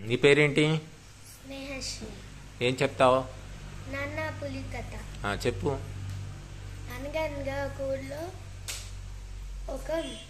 నీ పేరేంటి స్నేహశ్రీ ఏం చెప్తావు నాన్న పులి కథ ఆ, చెప్పు అనగనగా ఒక ఊళ్ళో ఒక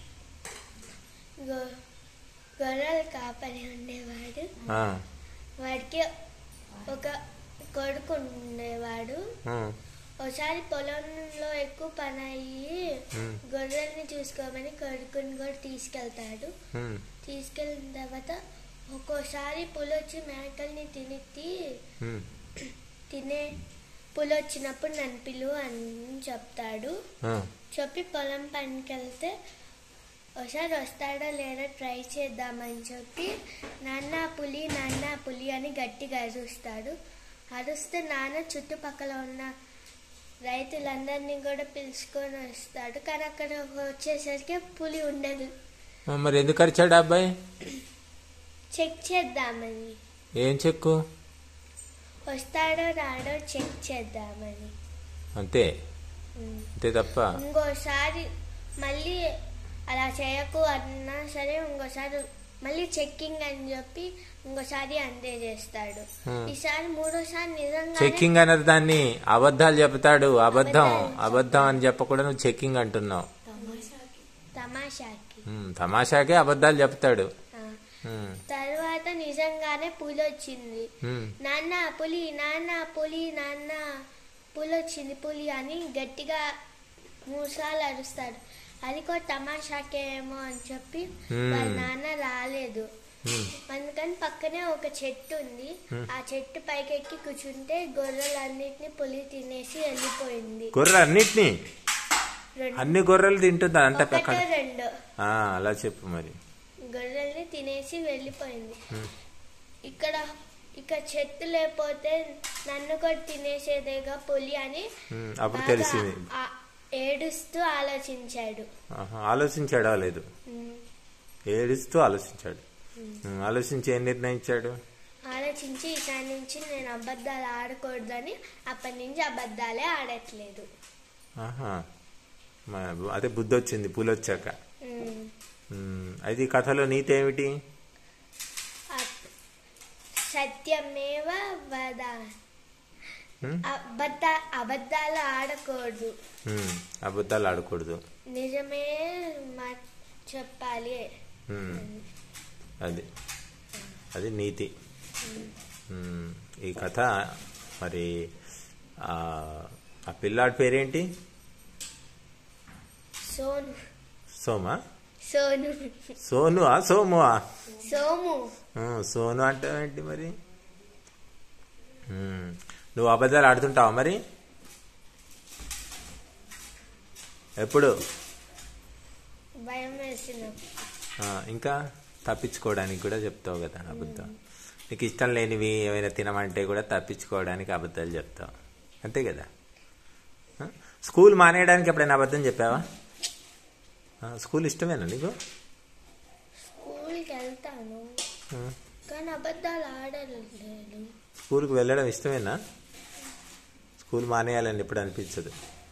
గొ- గొర్రెల కాపరి ఉండేవాడు ఆ, వాడికి ఒక కొడుకు ఉండేవాడు ఉమ్, ఒకసారి పొలంలో ఎక్కువ పని అయ్యి Hmm. గొర్రెల్ని చూసుకోమని కొడుకుని కూడా తీసుకెళ్తాడు ఉమ్, తీసుకెళ్ళిన తర్వాత ఒక్కోసారి పులొచ్చి మేకల్ని తినిత్తి ఉమ్, తినే పులి వచ్చినప్పుడు నన్ను పిలువు అని చెప్తాడు ఆ, చెప్పి పొలం పనికి వెళ్తే ఒకసారి వస్తాడో లేదో ట్రై చేద్దామని చెప్పి నాన్న పులి నాన్న పులి అని గట్టిగా అరుస్తాడు అరుస్తే నాన్న చుట్టుపక్కల ఉన్న రైతులందరినీ కూడా పిలుచుకొని వస్తాడు కానీ అక్కడ వచ్చేసరికి పులి ఉండదు ఆ, మరి ఎందుకు అరిచాడు ఆ అబ్బాయి చెక్ చేద్దామని ఏం చెక్కు వస్తాడో రాడో చెక్ చేద్దామని అంతే ఉమ్. అంతే తప్ప ఇంకోసారి మళ్ళీ అలా చేయకు అన్నా సరే ఇంకోసారి మళ్ళీ చెక్కింగ్ అని చెప్పి ఇంకోసారి అంతే చేస్తాడు Hmm. ఈసారి మూడోసారి నిజంగా చెక్కింగ్ అన్నది దాన్ని అబద్ధాలు చెప్తాడు అబద్ధం అబద్ధం అని చెప్పకుండా నువ్వు చెక్కింగ్ అంటున్నావు తమాషాకి ఉమ్, తమాషాకే అబద్ధాలు చెప్తాడు ఆ. ఉమ్, తర్వాత నిజంగానే పులి వచ్చింది ఉమ్, నాన్న పులి నాన్న పులి నాన్న పులి వచ్చింది పులి అని గట్టిగా మూడుసార్లు అరుస్తాడు అది కూడా తమాషాకేమో అని చెప్పి Hmm. వాళ్ళ నాన్న రాలేదు ఉమ్. అందుకని పక్కనే ఒక చెట్టు ఉంది ఆ చెట్టు పైకి ఎక్కి కూర్చుంటే గొర్రెలన్నిటిని పులి తినేసి వెళ్ళిపోయింది గొర్రె అన్నిటినీ రెండు అన్ని గొర్రెలు తింటుందా అంత ఒకటో పక్కన రెండు ఆ, అలా చెప్పు మరి గొర్రెల్ని తినేసి వెళ్ళిపోయింది Hmm. ఇక్కడ ఇక్కడ చెట్టు లేకపోతే నన్ను కూడా తినేసేదేగా పులి అని ఉమ్, అప్పుడు బాగా తెలిసింది ఆ- ఏడుస్తూ ఆలోచించాడు ఆహా, ఆలోచించాడా లేదు ఉమ్. ఏడుస్తూ ఆలోచించాడు ఉమ్, ఆలోచించి ఏం నిర్ణయించాడు ఆలోచించి ఈసారి నుంచి నేను అబద్ధాలు ఆడకూడదని అప్పటి నుంచి అబద్ధాలే ఆడట్లేదు ఆహా మ- అదే బుద్ధి వచ్చింది పూలు వచ్చాక ఉమ్. ఉమ్, అయితే ఈ కథలో నీతి ఏమిటి అ- సత్యమేవ వద ఉమ్, అబద్ధ అబద్ధాలు ఆడకూడదు ఉమ్, అబద్ధాలు ఆడకూడదు నిజమే మా చెప్పాలి ఉమ్, అది అది నీతి ఉమ్, ఈ కథ మరి ఆ ఆ పిల్లాడి పేరేంటి సోను సోమా సోను సోను ఆ సోమువా సోము ఉమ్, సోను అంటే ఏంటి మరి ఉమ్, నువ్వు అబద్ధాలు ఆడుతుంటావా మరి ఎప్పుడు భయం వేసినప్పుడు ఆ, ఇంకా తప్పించుకోవడానికి కూడా చెప్తావు కదా అబద్ధం నీకు ఇష్టం లేనివి ఏమైనా తినమంటే కూడా తప్పించుకోవడానికి అబద్ధాలు చెప్తావు అంతే కదా ఆ? స్కూల్ మానేయడానికి ఎప్పుడైనా అబద్ధం చెప్పావా ఆ, స్కూల్ ఇష్టమేనా నీకు స్కూల్కి వెళ్తాను ఆ, కానీ అబద్ధాలు ఆడలేదు స్కూల్కి వెళ్ళడం ఇష్టమేనా స్కూల్ మానేయాలని ఎప్పుడు అనిపించదు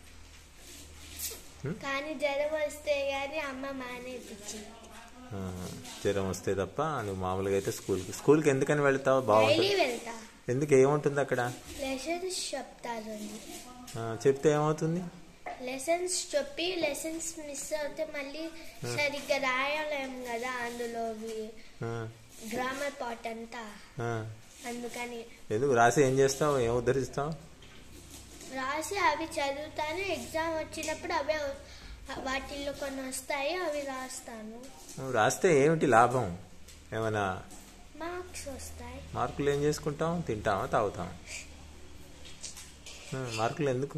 కానీ జ్వరం వస్తే గానీ అమ్మ మానేపించింది ఆ, జ్వరం వస్తే తప్ప నువ్వు మామూలుగా అయితే స్కూల్కి స్కూల్కి ఎందుకని వెళ్తావు డైలీ బాగుంటుంది వెళ్తా ఎందుకు ఏముంటుంది అక్కడ లెసన్స్ చెప్తారండి ఆ, చెప్తే ఏమవుతుంది లెసన్స్ చెప్పి లెసన్స్ మిస్ అవుతే మళ్ళీ సరిగ్గా రాయలేము కదా అందులో ఆ, గ్రామర్ పార్ట్ అంతా ఆ. అందుకని ఎందుకు రాసి ఏం చేస్తావు ఏం ఉద్ధరిస్తావు రాసి అవి చదువుతాను ఎగ్జామ్ వచ్చినప్పుడు అవే వాటిల్లో కొన్ని వస్తాయి అవి రాస్తాను నువ్వు రాస్తే ఏమిటి లాభం ఏమైనా మార్క్స్ వస్తాయి మార్కులు ఏం చేసుకుంటాం తింటామా తాగుతాం ఆ, మార్కులు ఎందుకు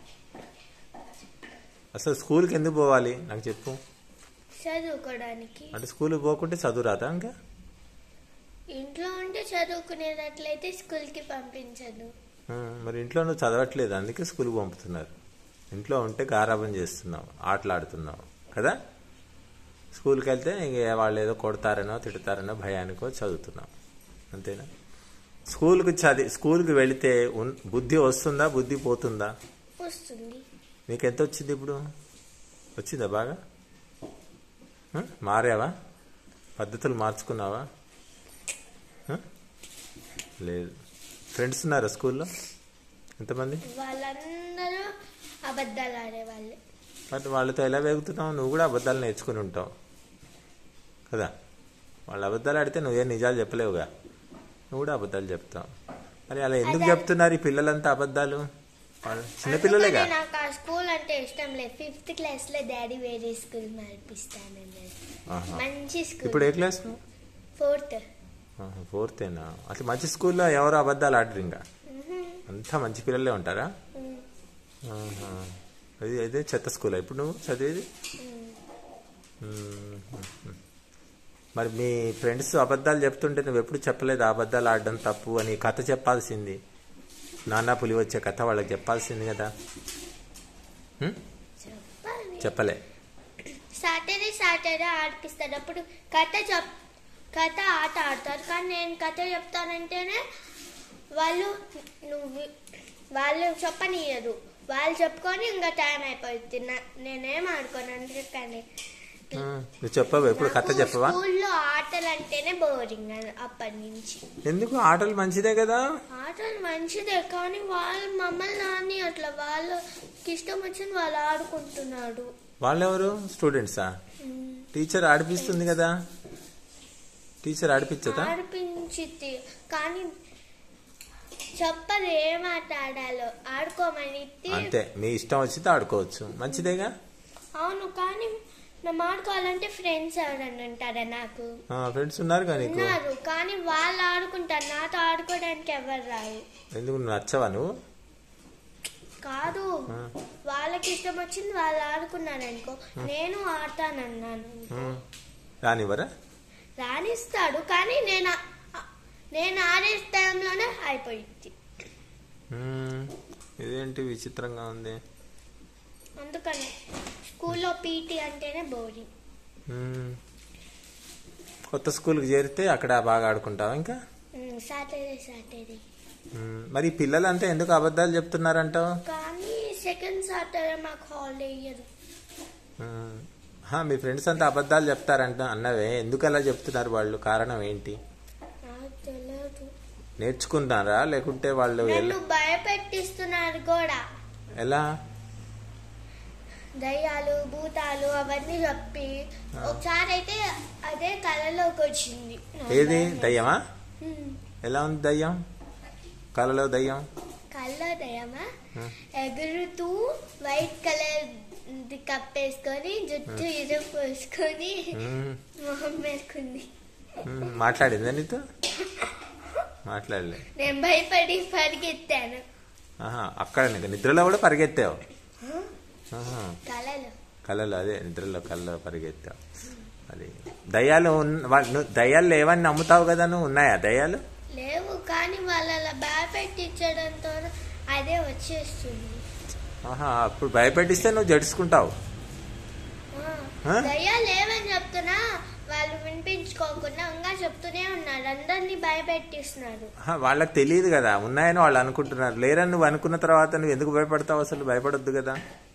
అసలు స్కూల్కి ఎందుకు పోవాలి నాకు చెప్పు చదువుకోవడానికి అంటే స్కూల్కి పోకుంటే చదువు రాదా ఇంకా ఇంట్లో ఉంటే చదువుకునేటట్లయితే స్కూల్కి పంపించదు ఆ, మరి ఇంట్లో నువ్వు చదవట్లేదు అందుకే స్కూల్కి పంపుతున్నారు ఇంట్లో ఉంటే గారాబం చేస్తున్నావు ఆటలాడుతున్నావు కదా స్కూల్కి వెళ్తే ఇంక వాళ్ళు ఏదో కొడతారనో తిడతారనో భయానికో చదువుతున్నావు అంతేనా స్కూల్కి చదివి స్కూల్కి వెళితే ఉన్- బుద్ధి వస్తుందా బుద్ధి పోతుందా వస్తుంది నీకు ఎంత వచ్చింది ఇప్పుడు వచ్చిందా బాగా ఆ? మారావా పద్ధతులు మార్చుకున్నావా ఆ? లేదు ఫ్రెండ్స్ ఉన్నారా స్కూల్లో ఎంతమంది వాళ్ళందరూ అబద్ధాలు ఆడేవాళ్ళే మరి వాళ్ళతో ఎలా వేగుతున్నావు నువ్వు కూడా అబద్ధాలు నేర్చుకుని ఉంటావు కదా వాళ్ళు అబద్ధాలు ఆడితే నువ్వేం నిజాలు చెప్పలేవుగా నువ్వు కూడా అబద్ధాలు చెప్తావు మరి అలా ఎందుకు చెప్తున్నారు ఈ పిల్లలంతా అబద్ధాలు వాళ్ళు చిన్నపిల్లలేగా అందుకనే నాకు ఆ స్కూల్ అంటే ఇష్టం లేదు ఫిఫ్త్ క్లాస్ లో డాడీ వేరే స్కూల్ మార్పిస్తానన్నారు ఆహా. మంచి స్కూల్ ఇప్పుడు ఏ క్లాస్ ఫోర్త్ ఫోర్తేనా అసలు మంచి స్కూల్లో ఎవరు అబద్ధాలు ఆడరు ఇంకా అంతా మంచి పిల్లలే ఉంటారా ఆహా. అది అదే చెత్త స్కూల్ ఇప్పుడు నువ్వు చదివేది మ్మ్. మరి మీ ఫ్రెండ్స్ అబద్ధాలు చెప్తుంటే నువ్వు ఎప్పుడు చెప్పలేదు ఆ అబద్ధాలు ఆడడం తప్పు అని కథ చెప్పాల్సింది నాన్న పులి వచ్చే కథ వాళ్ళకి చెప్పాల్సింది కదా మ్మ్? చెప్పాలి చెప్పలే సాటర్డే సాటర్డే ఆడిపిస్తారు అప్పుడు కథ చెప్ కథ ఆట ఆడతారు కానీ నేను కథ చెప్తానంటేనే వాళ్ళు నువ్వు వాళ్ళు చెప్పనియరు వాళ్ళు చెప్పుకొని ఇంకా టైం అయిపోతుంది నా- నేనేం ఆడుకోను అందుకని ఆ, నువ్వు చెప్పవా ఎప్పుడు కథ నాకు చెప్పవా స్కూల్లో ఆటలు అంటేనే బోరింగ్ అప్పటి నుంచి ఎందుకు ఆటలు మంచిదే కదా ఆటలు మంచిదే కానీ వాళ్ళు మమ్మల్ని నాని అట్లా వాళ్ళకి ఇష్టం వచ్చింది వాళ్ళు ఆడుకుంటున్నాడు వాళ్ళెవరు స్టూడెంట్సా టీచర్ ఆడిపిస్తుంది కదా టీచర్ ఆడిపించదా ఆడిపించిద్ది కానీ చెప్పదు ఏం ఆట ఆడాలో ఆడుకోమని ఇత్తి. అంతే మీ ఇష్టం వచ్చితే ఆడుకోవచ్చు మంచిదేగా అవును కానీ మేము ఆడుకోవాలంటే ఫ్రెండ్స్ ఎవరన్నా ఉంటారా నాకు ఫ్రెండ్స్ ఉన్నారుగా నీకు ఉన్నారు కానీ వాళ్ళు ఆడుకుంటారు నాతో ఆడుకోవడానికి ఎవరు రారు ఎందుకు నువ్వు నచ్చవా నువ్వు కాదు ఆ, వాళ్ళకి ఇష్టం వచ్చింది వాళ్ళు ఆడుకున్నారు అనుకో నేను ఆడతానన్నాను ఉమ్. రానివ్వరా రాణిస్తాడు కానీ నేను ఆ- నేను ఆడే టైంలోనే అయిపోయింది ఉమ్. ఇదేంటి విచిత్రంగా ఉంది అందుకని స్కూల్లో పీటీ అంటేనే బోరింగ్ ఉమ్. కొత్త స్కూల్కి చేరితే అక్కడ బాగా ఆడుకుంటావా ఇంకా సాటర్డే సాటర్డే ఉమ్. మరి ఈ పిల్లలంతా ఎందుకు అబద్ధాలు చెప్తున్నారంటావు కానీ సెకండ్ సాటర్డే మాకు హాలిడే ఇయ్యరు ఉమ్. హా, మీ ఫ్రెండ్స్ అంతా అబద్ధాలు చెప్తారంట అన్నవే ఎందుకు అలా చెప్తున్నారు వాళ్ళు కారణం ఏంటి నాకు తెలియదు నేర్చుకుంటారా లేకుంటే వాళ్ళు ఎలా నన్ను భయపెట్టిస్తున్నారు కూడా ఎలా దయ్యాలు భూతాలు అవన్నీ చెప్పి ఒకసారి అయితే అదే కళలోకి వచ్చింది ఏది దయ్యమా ఉమ్. ఎలా ఉంది దయ్యం కలలో దయ్యం కళ్ళలో దయ్యమా ఉమ్. ఎగురుతూ వైట్ కలర్ కప్పేసుకొని జుట్టు ఇరు పోసుకొని ఉమ్. మొహం వేసుకుంది ఉమ్. మాట్లాడిందా నీతో మాట్లాడలే నేను భయపడి పరిగెత్తాను ఆహా అక్కడ నీకు నిద్రలో కూడా పరిగెత్తావు ఆహా కళలో కళలో అదే నిద్రలో కళ్ళలో పరిగెత్తావు అది దయ్యాలు ఉన్న- వా- నువ్వు దయ్యాలు లేవని నమ్ముతావు కదా నువ్వు ఉన్నాయా దయ్యాలు లేవు కానీ వాళ్ళు అలా భయపెట్టించడంతో అదే వచ్చేస్తుంది ఆహా అప్పుడు భయపెట్టిస్తే నువ్వు జడుచుకుంటావు ఆ, ఆ? దయ్యాలు లేవని చెప్తున్నా వాళ్ళు వినిపించుకోకుండా ఇంకా చెప్తూనే ఉన్నారు అందరినీ భయపెట్టిస్తున్నారు ఆహా, వాళ్ళకి తెలియదు కదా ఉన్నాయని వాళ్ళు అనుకుంటున్నారు లేరని నువ్వు అనుకున్న తర్వాత నువ్వు ఎందుకు భయపడతావు అసలు భయపడొద్దు కదా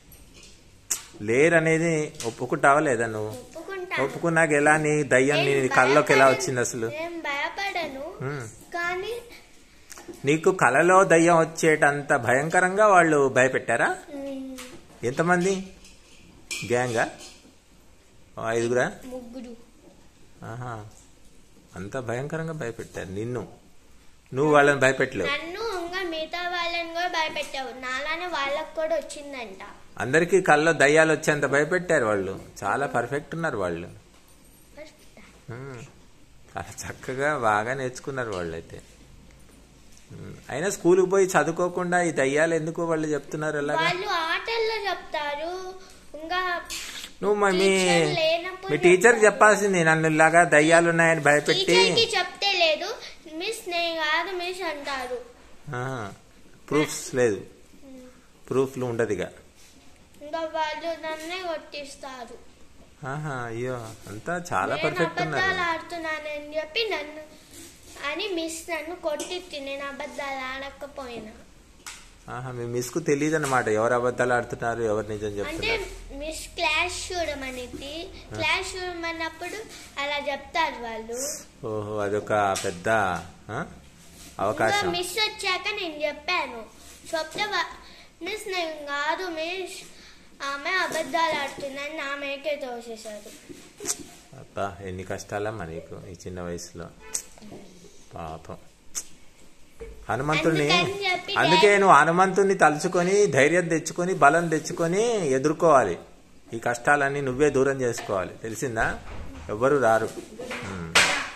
లేరనేది ఒప్పుకుంటావా లేదా నువ్వు ఒప్పుకుంటాను ఒప్పుకున్నాక ఎలా నీ దయ్యం నీ నేను కళ్ళలోకి ఎలా భయపడను. వచ్చింది అసలు నేను భయపడను ఉమ్. కానీ నీకు కలలో దయ్యం వచ్చేటంత భయంకరంగా వాళ్ళు భయపెట్టారా ఉమ్, ఎంతమంది గ్యాంగా ఓ ఐదుగురా ముగ్గురు ఆహా అంత భయంకరంగా భయపెట్టారు నిన్ను నువ్వు వాళ్ళని భయపెట్టలేవు నన్ను ఇంకా మిగతా వాళ్ళని కూడా భయపెట్టావు నాలానే వాళ్ళకి కూడా వచ్చిందంట అందరికీ కళ్ళలో దయ్యాలు వచ్చేంత భయపెట్టారు వాళ్ళు చాలా పర్ఫెక్ట్ ఉన్నారు వాళ్ళు ఉమ్. చాలా చక్కగా బాగా నేర్చుకున్నారు వాళ్ళు అయితే ఉమ్. అయినా స్కూల్కి పోయి చదువుకోకుండా ఈ దయ్యాలు ఎందుకు వాళ్ళు చెప్తున్నారు ఎలాగా వాళ్ళు ఆటల్లో చెప్తారు ఇంకా నువ్వు మా- మీ టీచర్ లేనప్పుడు మీ టీచర్ చెప్పాల్సింది నన్ను ఇలాగా దయ్యాలు ఉన్నాయని భయపెట్టి టీచర్ కి చెప్తే లేదు మిస్ నేను కాదు మిస్ అంటారు ప్రూఫ్స్ లేదు ప్రూఫ్లు ఉండదు ఇక ఇంకా వాళ్ళు నన్నే కొట్టిస్తారు ఆహా, అయ్యో అంతా చాలా నేను పర్ఫెక్ట్ అబద్ధాలు ఉన్నారు ఆడుతున్నానని చెప్పి నన్ను అని మిస్ నన్ను కొట్టిద్ది నేను అబద్ధాలు ఆడకపోయినా ఆహా మీ మిస్కు తెలియదు అనమాట ఎవరు అబద్ధాలు ఆడుతున్నారు ఎవరు నిజం అంటే చెప్తున్నారు మిస్ క్లాస్ చూడమనిద్ది క్లాస్ చూడమన్నప్పుడు అలా చెప్తారు వాళ్ళు ఓహో అదొక పెద్ద ఆ? అవకాశం మిస్ వచ్చాక నేను చెప్పాను చెప్తే వా- మిస్ నేను కాదు మిస్ ఆమె అబద్ధాలు ఆడుతుందని నా మేకే తోసేశారు అబ్బా ఎన్ని కష్టాలమ్మా నీకు ఈ చిన్న వయసులో పాపం హనుమంతుడిని అందుకని చెప్పి అందుకే నువ్వు హనుమంతుడిని తలుచుకొని ధైర్యం తెచ్చుకొని బలం తెచ్చుకొని ఎదుర్కోవాలి ఈ కష్టాలన్నీ నువ్వే దూరం చేసుకోవాలి తెలిసిందా ఎవ్వరు రారు ఉమ్.